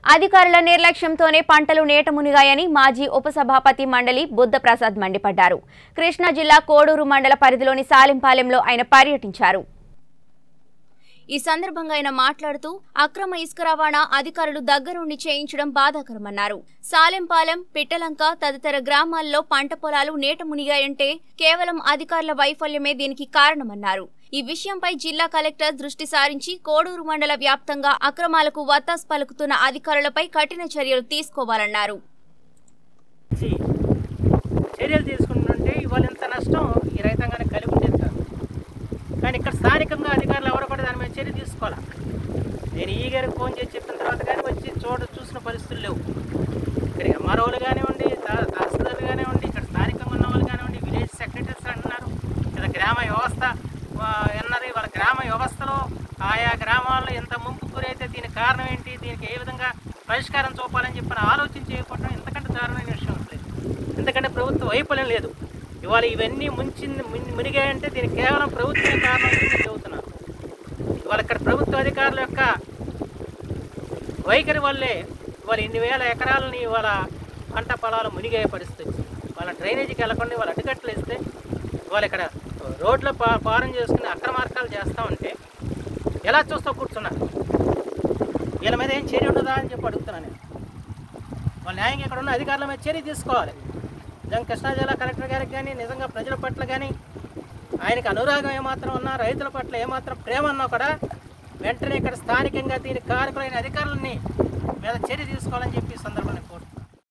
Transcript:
అధికారుల నిర్లక్ష్యంతోనే పంటలు నేట మునిగాయని మాజీ ఉపసభాపతి మండలి బుద్ధప్రసాద్ మండిపడ్డారు కృష్ణా జిల్లా కోడూరు మండల పరిధిలోని సాలింపాలెంలో ఆయన పర్యటించారు ఈ సందర్భంగా ఆయన మాట్లాడుతూ అక్రమ ఇసుక రవాణా అధికారులు దగ్గరుండి చేయించడం బాధాకరమన్నారు సాలెంపాలెం పిట్టలంక తదితర గ్రామాల్లో పంట పొలాలు నేట మునిగాయంటే కేవలం అధికారుల వైఫల్యమే దీనికి కారణమన్నారు ఈ విషయంపై జిల్లా కలెక్టర్ దృష్టి సారించి కోడూరు మండల వ్యాప్తంగా అక్రమాలకు వత్తాసు పలుకుతున్న అధికారులపై కఠిన చర్యలు తీసుకోవాలన్నారు ఇచ్చి చర్యలు తీసుకుంటుంటే ఇవాళ ఇంత నష్టం ఈ రైతాంగానికి కలిగి ఉండేది కాదు కానీ ఇక్కడ స్థానికంగా అధికారులు ఎవరు కూడా దాని మీద చర్య తీసుకోవాలా నేను ఈ గారికి ఫోన్ చేసి చెప్పిన తర్వాత కానీ వచ్చి చూడ చూసిన పరిస్థితులు లేవు ఇక్కడ ఎంఆర్ఓలు కానివ్వండి తా- తహసీల్దార్లు కానివ్వండి ఇక్కడ స్థానికంగా ఉన్న వాళ్ళు కానివ్వండి విలేజ్ సెక్రటరీస్ అంటున్నారు ఇక్కడ గ్రామ వ్యవస్థ ఆ, అన్నది వాళ్ళ గ్రామ వ్యవస్థలో ఆయా గ్రామాల్లో ఎంత ముంపు గురైతే దీనికి కారణం ఏంటి దీనికి ఏ విధంగా పరిష్కారం చూపాలని చెప్పిన ఆలోచన చేయకపోవడం ఇంతకంటే దారుణమైన విషయం లేదు ఎందుకంటే ప్రభుత్వ వైఫల్యం లేదు ఇవాళ ఇవన్నీ ముంచింది ముని- మునిగాయంటే దీనికి కేవలం ప్రభుత్వమే కారణం అని నేను చెబుతున్నాను ఇవాళ ఇక్కడ ప్రభుత్వ అధికారుల యొక్క వైఖరి వల్లే ఇవాళ ఇన్ని వేల ఎకరాలని ఇవాళ పంట పొలాలు మునిగే పరిస్థితి వచ్చింది వాళ్ళ డ్రైనేజీకి వెళ్ళకుండా వాళ్ళ అడ్డుకట్టలు ఇస్తే ఇవాళ ఇక్కడ రోడ్ల పా పారం చేసుకుని అక్రమార్కాలు చేస్తూ ఉంటే ఎలా చూస్తూ కూర్చున్నారు వీళ్ళ మీద ఏం చర్య ఉండదా అని చెప్పి అడుగుతున్నాను నేను వాళ్ళ న్యాయంగా ఇక్కడ ఉన్న అధికారుల మీద చర్య తీసుకోవాలి నిజంగా కృష్ణా జిల్లా కలెక్టర్ గారికి కానీ నిజంగా ప్రజల పట్ల కానీ ఆయనకి అనురాగం ఏమాత్రం ఉన్నా రైతుల పట్ల ఏమాత్రం ప్రేమ ఉన్నా కూడా వెంటనే ఇక్కడ స్థానికంగా దీనికి కారకులైన అధికారులని మీద చర్య తీసుకోవాలని చెప్పి ఈ సందర్భంగా కోరుతున్నాను